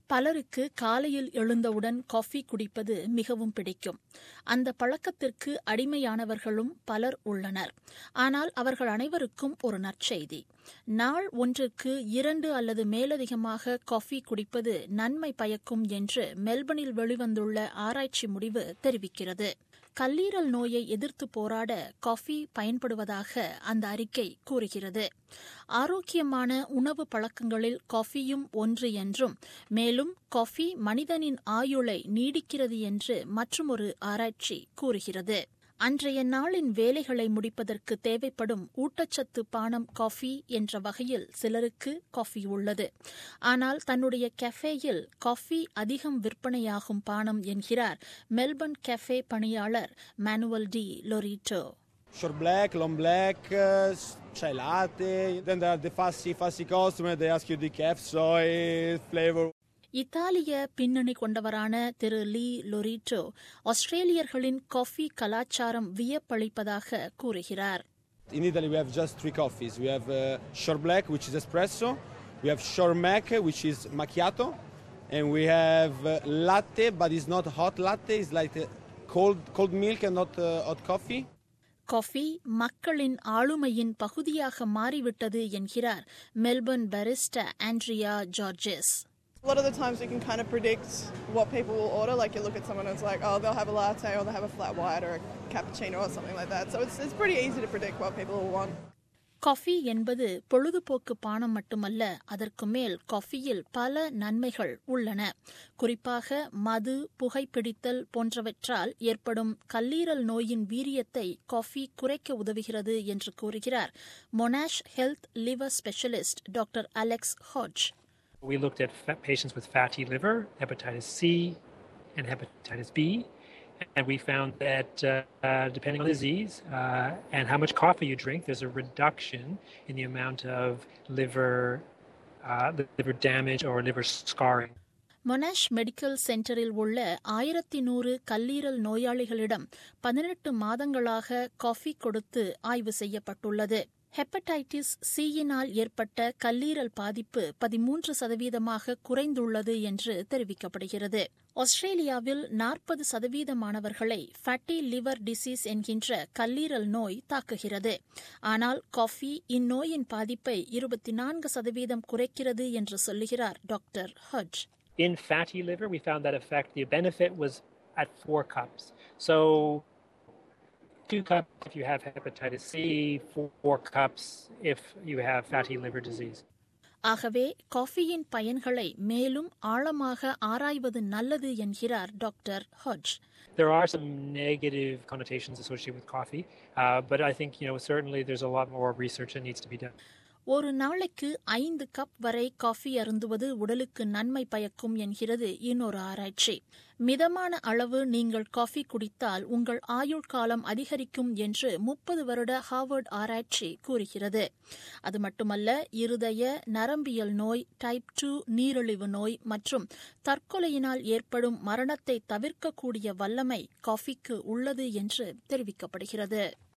பலருக்கு காலையில் எழுந்தவுடன் காஃபி குடிப்பது மிகவும் பிடிக்கும் அந்த பழக்கத்திற்கு அடிமையானவர்களும் பலர் உள்ளனர் ஆனால் அவர்கள் அனைவருக்கும் ஒரு நற்செய்தி நாள் ஒன்றுக்கு இரண்டு அல்லது மேலதிகமாக காஃபி குடிப்பது நன்மை பயக்கும் என்று மெல்பர்னில் வெளிவந்துள்ள ஆராய்ச்சி முடிவு தெரிவிக்கிறது கல்லீரல் நோயை எதிர்த்து போராட காஃபி பயன்படுவதாக அந்த அறிக்கை கூறுகிறது ஆரோக்கியமான உணவு பழக்கங்களில் காஃபியும் ஒன்று என்றும் மேலும் காஃபி மனிதனின் ஆயுளை நீடிக்கிறது என்று மற்றொரு ஆராய்ச்சி கூறுகிறது அன்றைய நாளின் வேலைகளை முடிப்பதற்கு தேவைப்படும் ஊட்டச்சத்து பானம் காஃபி என்ற வகையில் சிலருக்கு காஃபி உள்ளது ஆனால் தன்னுடைய கெஃபேயில் காஃபி அதிகம் விற்பனையாகும் பானம் என்கிறார் மெல்பர்ன் கெஃபே பணியாளர் Manuel de Loreto Short black, long black, uh, chai latte. Then there are the fussy, fussy customers. They ask you decaf, soy, flavor. இத்தாலிய பின்னணி கொண்டவரான திரு லீ லொரிட்டோ ஆஸ்திரேலியர்களின் காஃபி கலாச்சாரம் வியப்பளிப்பதாக கூறுகிறார் In Italy, we have just three coffees. We have uh, short black, which is espresso. We have short mac, which is macchiato, and we have uh, latte, but it's not hot latte. It's like uh, cold, cold milk and not uh, hot coffee. Coffee மக்களின் ஆளுமையின் பகுதியாக மாறிவிட்டது என்கிறார் Melbourne barista Andrea Georges A lot of the times you can kind of predict what people will order. Like you look at someone and it's like, oh, they'll have a latte or they'll have a flat white or a cappuccino or something like that. So it's, it's pretty easy to predict what people will want. Coffee என்பது பொழுதுபோக்கு பானம் மட்டுமல்ல அதற்கு மேல் காஃபியில் பல நன்மைகள் உள்ளன குறிப்பாக மது புகைப்பிடித்தல் போன்றவற்றால் ஏற்படும் கல்லீரல் நோயின் வீரியத்தை காஃபி குறைக்க உதவுகிறது என்று கூறுகிறார் Monash health liver specialist doctor Alex Hodge We looked at fa- patients with fatty liver, hepatitis C, and hepatitis B, and we found that uh, uh, depending on the disease uh, and how much coffee you drink, there's a reduction in the amount of liver uh, liver damage or liver scarring. Monash medical சென்டரில் உள்ள ஆயிரத்தி நூறு கல்லீரல் நோயாளிகளிடம் பதினெட்டு மாதங்களாக coffee கொடுத்து ஆய்வு செய்யப்பட்டுள்ளது ஹெப்படைட்டிஸ் சியினால் ஏற்பட்ட கல்லீரல் பாதிப்பு பதிமூன்று சதவீதமாக குறைந்துள்ளது என்று தெரிவிக்கப்படுகிறது ஆஸ்திரேலியாவில் நாற்பது சதவீதமானவர்களை ஃபேட்டி லிவர் டிசீஸ் என்கின்ற கல்லீரல் நோய் தாக்குகிறது ஆனால் காஃபி இந்நோயின் பாதிப்பை இருபத்தி நான்கு சதவீதம் குறைக்கிறது என்று சொல்லுகிறார் doctor Hodge In fatty liver, we found that effect. The benefit was at four cups. So, two cups if you have hepatitis C, four cups if you have fatty liver disease. ஆகவே காஃபியின் பயன்களை மேலும் ஆழமாக ஆராய்வது நல்லது என்கிறார் doctor Hodge There are some negative connotations associated with coffee, uh, but I think you know certainly there's a lot more research that needs to be done. ஒரு நாளைக்கு ஐந்து கப் வரை காஃபி அருந்துவது உடலுக்கு நன்மை பயக்கும் என்கிறது இன்னொரு ஆராய்ச்சி மிதமான அளவு நீங்கள் காஃபி குடித்தால் உங்கள் ஆயுள் காலம் அதிகரிக்கும் என்று முப்பது வருட ஹார்வர்ட் ஆராய்ச்சி கூறுகிறது அது மட்டுமல்ல இருதய நரம்பியல் நோய் டைப் டூ நீரிழிவு நோய் மற்றும் தற்கொலையினால் ஏற்படும் மரணத்தை தவிர்க்கக்கூடிய வல்லமை காஃபிக்கு உள்ளது என்று தெரிவிக்கப்படுகிறது